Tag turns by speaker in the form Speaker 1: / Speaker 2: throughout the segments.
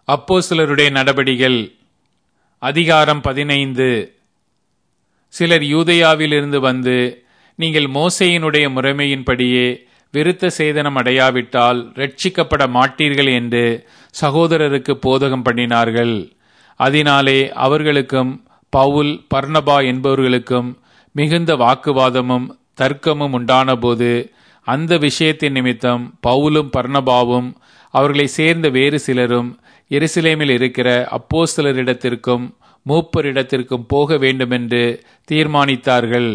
Speaker 1: அப்போஸ்தலருடைய நடபடிகள் அதிகாரம் பதினைந்து சிலர் யூதேயாவிலிருந்து வந்து நீங்கள் மோசேயினுடைய முறைமையின்படியே விருத்த சேதனம் அடையாவிட்டால் ரட்சிக்கப்பட மாட்டீர்கள் என்று சகோதரருக்கு போதகம் பண்ணினார்கள் அதனாலே அவர்களுக்கும் பவுல் பர்னபா என்பவர்களுக்கும் மிகுந்த வாக்குவாதமும் தர்க்கமும் உண்டானபோது அந்த விஷயத்தின் நிமித்தம் பவுலும் பர்னபாவும் அவர்களை சேர்ந்த வேறு சிலரும் எருசலேமில் இருக்கிற அப்போஸ்தலரிடத்திற்கும் மூப்பரிடத்திற்கும் போக வேண்டுமென்று தீர்மானித்தார்கள்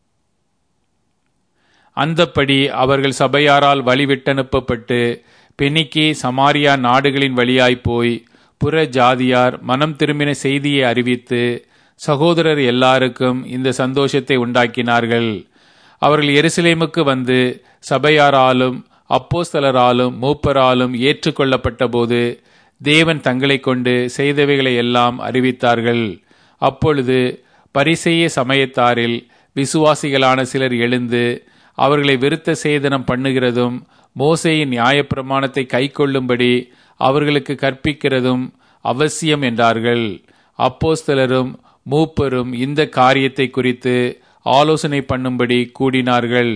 Speaker 1: அந்தப்படி அவர்கள் சபையாரால் வழிவிட்டனுப்பப்பட்டு பெனிக்கி சமாரியா நாடுகளின் வழியாய் போய் புற ஜாதியார் மனம் திரும்பின செய்தியை அறிவித்து சகோதரர் எல்லாருக்கும் இந்த சந்தோஷத்தை உண்டாக்கினார்கள் அவர்கள் எருசலேமுக்கு வந்து சபையாராலும் அப்போஸ்தலராலும் மூப்பராலும் ஏற்றுக்கொள்ளப்பட்ட போது தேவன் தங்களை கொண்டு செய்தவைகளை எல்லாம் அறிவித்தார்கள் அப்பொழுது பரிசெய்ய சமயத்தாரில் விசுவாசிகளான சிலர் எழுந்து அவர்களை விருத்த சேதனம் பண்ணுகிறதும் மோசையின் நியாயப்பிரமாணத்தை கைக்கொள்ளும்படி அவர்களுக்கு கற்பிக்கிறதும் அவசியம் என்றார்கள் அப்போஸ்தலரும் மூப்பரும் இந்த காரியத்தை குறித்து ஆலோசனை பண்ணும்படி கூடினார்கள்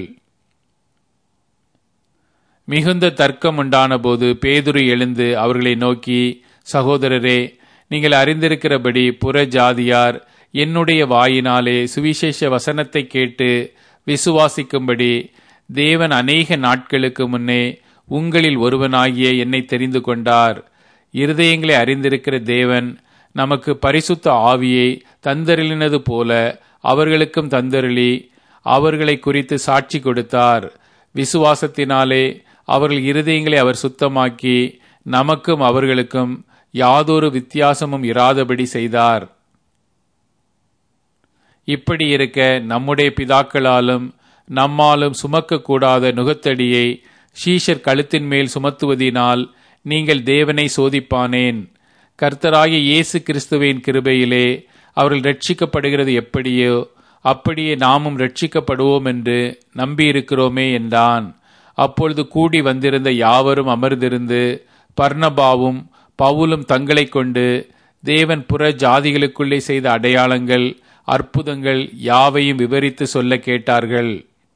Speaker 1: மிகுந்த தர்க்கம் உண்டான போது பேதுரு எழுந்து அவர்களை நோக்கி சகோதரரே நீங்கள் அறிந்திருக்கிறபடி புற ஜாதியார் என்னுடைய வாயினாலே சுவிசேஷ வசனத்தை கேட்டு விசுவாசிக்கும்படி தேவன் அநேக நாட்களுக்கு முன்னே உங்களில் ஒருவனாகிய என்னை தெரிந்து கொண்டார் இருதயங்களை அறிந்திருக்கிற தேவன் நமக்கு பரிசுத்த ஆவியை தந்தருளினது போல அவர்களுக்கும் தந்தருளி அவர்களை குறித்து சாட்சி கொடுத்தார் விசுவாசத்தினாலே அவர்கள் இருதயங்களை அவர் சுத்தமாக்கி நமக்கும் அவர்களுக்கும் யாதொரு வித்தியாசமும் இராதபடி செய்தார் இப்படி இருக்க நம்முடைய பிதாக்களாலும் நம்மாலும் சுமக்கக்கூடாத நுகத்தடியை ஷீஷர் கழுத்தின் மேல் சுமத்துவதினால் நீங்கள் தேவனை சோதிப்பானேன் கர்த்தராகிய இயேசு கிறிஸ்துவின் கிருபையிலே அவர்கள் ரட்சிக்கப்படுகிறது எப்படியோ அப்படியே நாமும் ரட்சிக்கப்படுவோம் என்று நம்பியிருக்கிறோமே என்றான் அப்பொழுது கூடி வந்திருந்த யாவரும் அமர்ந்திருந்து பர்ணபாவும் பவுலும் தங்களை கொண்டு தேவன் புற ஜாதிகளுக்குள்ளே செய்த அடையாளங்கள் அற்புதங்கள் யாவையும் விவரித்து சொல்ல கேட்டார்கள்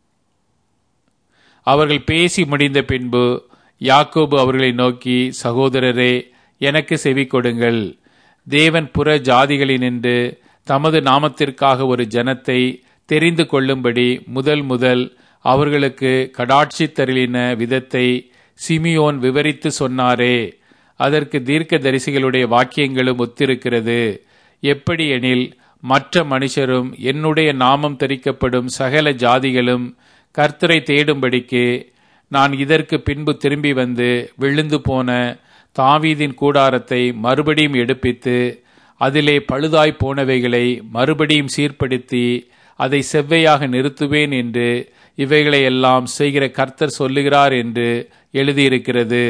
Speaker 1: அவர்கள் பேசி முடிந்த பின்பு யாக்கோபு அவர்களை நோக்கி சகோதரரே எனக்கு செவி கொடுங்கள் தேவன் புற ஜாதிகளினின்று தமது நாமத்திற்காக ஒரு ஜனத்தை தெரிந்து கொள்ளும்படி முதல் முதல் அவர்களுக்கு கடாட்சி தருளின விதத்தை சிமியோன் விவரித்து சொன்னாரே அதற்கு தீர்க்க தரிசிகளுடைய வாக்கியங்களும் ஒத்திருக்கிறது எப்படி எனில் மற்ற மனுஷரும் என்னுடைய நாமம் தரிக்கப்படும் சகல ஜாதிகளும் கர்த்தரை தேடும்படிக்கு நான் இதற்கு பின்பு திரும்பி வந்து விழுந்து போன தாவீதின் கூடாரத்தை மறுபடியும் எடுப்பித்து அதிலே பழுதாய் போனவைகளை மறுபடியும் சீர்படுத்தி அதை செவ்வையாக நிறுத்துவேன் என்று இவைகளை எல்லாம் செய்கிற கர்த்தர் சொல்லுகிறார் என்று எழுதியிருக்கிறது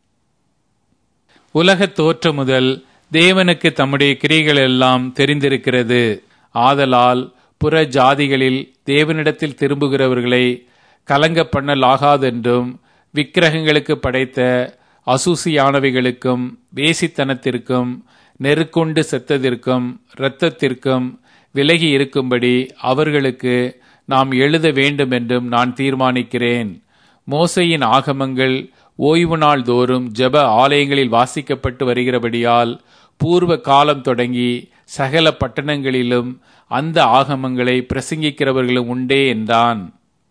Speaker 1: உலக தோற்றம் முதல் தேவனுக்கு தம்முடைய கிரிகள் எல்லாம் தெரிந்திருக்கிறது ஆதலால் புற ஜாதிகளில் தேவனிடத்தில் திரும்புகிறவர்களை கலங்க பண்ணலாகாதென்றும் விக்கிரகங்களுக்கு படைத்த அசூசியானவைகளுக்கும் வேசித்தனத்திற்கும் நெருக்கொண்டு செத்ததிற்கும் இரத்தத்திற்கும் விலகி இருக்கும்படி அவர்களுக்கு நாம் எழுத வேண்டும் என்றும் நான் தீர்மானிக்கிறேன் மோசையின் ஆகமங்கள் ஓய்வு நாள் தோறும் ஜெப ஆலயங்களில் வாசிக்கப்பட்டு வருகிறபடியால் பூர்வ காலம் தொடங்கி சகல பட்டணங்களிலும் அந்த ஆகமங்களை பிரசங்கிக்கிறவர்களும் உண்டே என்றான்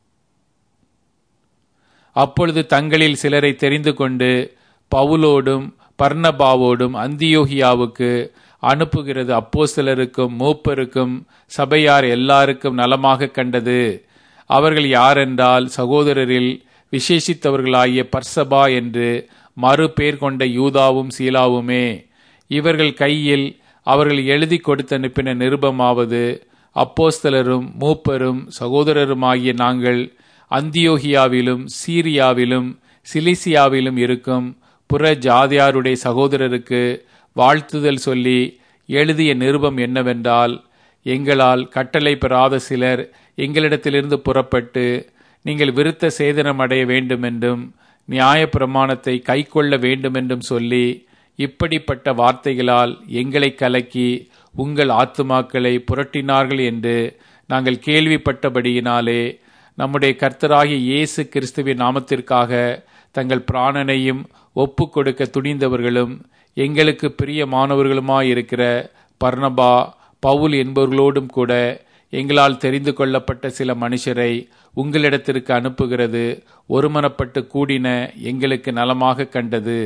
Speaker 1: அப்பொழுது தங்களில் சிலரை தெரிந்து கொண்டு பவுலோடும் பர்ணபாவோடும் அந்தியோகியாவுக்கு அனுப்புகிறது அப்போ சிலருக்கும் மூப்பருக்கும் சபையார் எல்லாருக்கும் நலமாக கண்டது அவர்கள் யாரென்றால் சகோதரரில் விசேஷித்தவர்களாகிய பர்சபா என்று மறு பேர் கொண்ட யூதாவும் சீலாவுமே இவர்கள் கையில் அவர்கள் எழுதி கொடுத்து அனுப்பின நிருபமாவது அப்போஸ்தலரும் மூப்பரும் சகோதரருமாகிய நாங்கள் அந்தியோகியாவிலும் சீரியாவிலும் சிலிசியாவிலும் இருக்கும் புற ஜாதியாருடைய சகோதரருக்கு வாழ்த்துதல் சொல்லி எழுதிய நிருபம் என்னவென்றால் எங்களால் கட்டளை பெறாத சிலர் எங்களிடத்திலிருந்து புறப்பட்டு நீங்கள் விருத்த சேதனம் அடைய வேண்டுமென்றும் நியாய பிரமாணத்தை கைக்கொள்ள வேண்டுமென்றும் சொல்லி இப்படிப்பட்ட வார்த்தைகளால் எங்களை கலக்கி உங்கள் ஆத்துமாக்களை புரட்டினார்கள் என்று நாங்கள் கேள்விப்பட்டபடியினாலே நம்முடைய கர்த்தராகிய இயேசு கிறிஸ்துவின் நாமத்திற்காக தங்கள் பிராணனையும் ஒப்பு கொடுக்க துணிந்தவர்களும் எங்களுக்கு பிரியமானவர்களுமாயிருக்கிற பர்ணபா பவுல் என்பவர்களோடும் கூட எங்களால் தெரிந்து கொள்ளப்பட்ட சில மனுஷரை உங்களிடத்திற்கு அனுப்புகிறது ஒருமனப்பட்டு கூடின எங்களுக்கு நலமாக கண்டது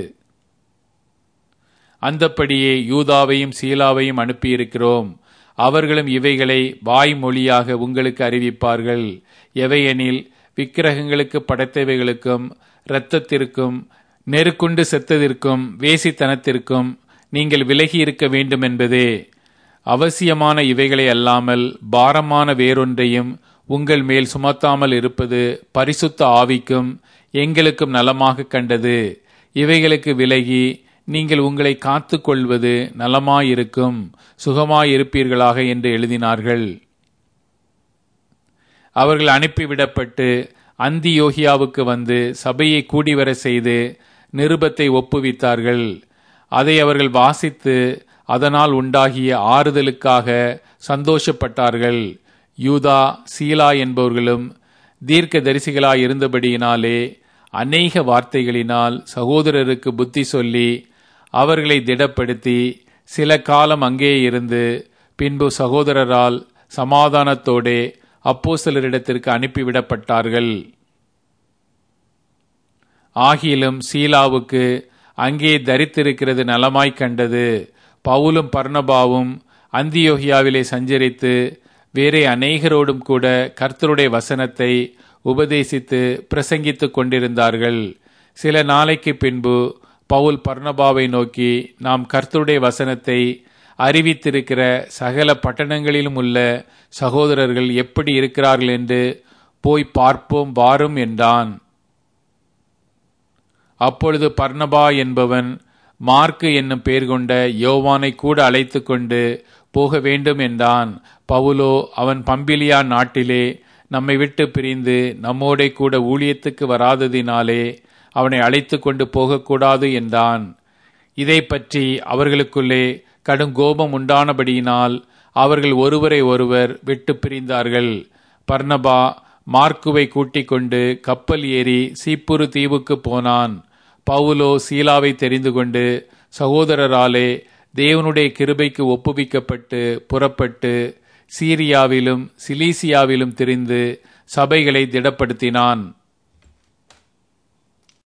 Speaker 1: அந்தப்படியே யூதாவையும் சீலாவையும் அனுப்பியிருக்கிறோம் அவர்களும் இவைகளை வாய்மொழியாக உங்களுக்கு அறிவிப்பார்கள் எவையெனில் விக்கிரகங்களுக்கு படைத்தவைகளுக்கும் இரத்தத்திற்கும் நெருக்குண்டு செத்ததிற்கும் வேசித்தனத்திற்கும் நீங்கள் விலகி இருக்க வேண்டும் என்பதே அவசியமான இவைகளை அல்லாமல் பாரமான வேறொன்றையும் உங்கள் மேல் சுமத்தாமல் இருப்பது பரிசுத்த ஆவிக்கும் எங்களுக்கும் நலமாக கண்டது இவைகளுக்கு விலகி நீங்கள் உங்களை காத்து கொள்வது நலமாயிருக்கும் சுகமாயிருப்பீர்களாக என்று எழுதினார்கள் அவர்கள் அனுப்பிவிடப்பட்டு அந்தியோகியாவுக்கு வந்து சபையை கூடிவர செய்து நிருபத்தை ஒப்புவித்தார்கள் அதை அவர்கள் வாசித்து அதனால் உண்டாகிய ஆறுதலுக்காக சந்தோஷப்பட்டார்கள் யூதா சீலா என்பவர்களும் தீர்க்க தரிசிகளாய் இருந்தபடியினாலே அநேக வார்த்தைகளினால் சகோதரருக்கு புத்தி சொல்லி அவர்களை திடப்படுத்தி சில காலம் அங்கே இருந்து பின்பு சகோதரரால் சமாதானத்தோடே அப்போசலரிடத்திற்கு அனுப்பிவிடப்பட்டார்கள் ஆகிலும் சீலாவுக்கு அங்கே தரித்திருக்கிறது நலமாய் கண்டது பவுலும் பர்ணபாவும் அந்தியோகியாவிலே சஞ்சரித்து வேறே அநேகரோடும் கூட கர்த்தருடைய வசனத்தை உபதேசித்து பிரசங்கித்துக் கொண்டிருந்தார்கள் சில நாளைக்கு பின்பு பவுல் பர்ணபாவை நோக்கி நாம் கர்த்தருடைய வசனத்தை அறிவித்திருக்கிற சகல பட்டணங்களிலும் உள்ள சகோதரர்கள் எப்படி இருக்கிறார்கள் என்று போய் பார்ப்போம் வாரும் என்றான் அப்பொழுது பர்ணபா என்பவன் மார்க்கு என்னும் பெயர் கொண்ட யோவானை கூட அழைத்து கொண்டு போக வேண்டும் என்றான் பவுலோ அவன் பம்பிலியா நாட்டிலே நம்மை விட்டு பிரிந்து நம்மோடே கூட ஊழியத்துக்கு வராததினாலே அவனை அழைத்து கொண்டு போகக்கூடாது என்றான் இதை பற்றி அவர்களுக்குள்ளே கடும் கோபம் உண்டானபடியினால் அவர்கள் ஒருவரை ஒருவர் விட்டு பிரிந்தார்கள் பர்ணபா மார்க்குவை கூட்டிக் கொண்டு கப்பல் ஏறி சீப்புரு தீவுக்கு போனான் பவுலோ சீலாவை தெரிந்து கொண்டு சகோதரராலே தேவனுடைய கிருபைக்கு ஒப்புவிக்கப்பட்டு புறப்பட்டு சீரியாவிலும் சிலீசியாவிலும் திரிந்து சபைகளை திடப்படுத்தினான்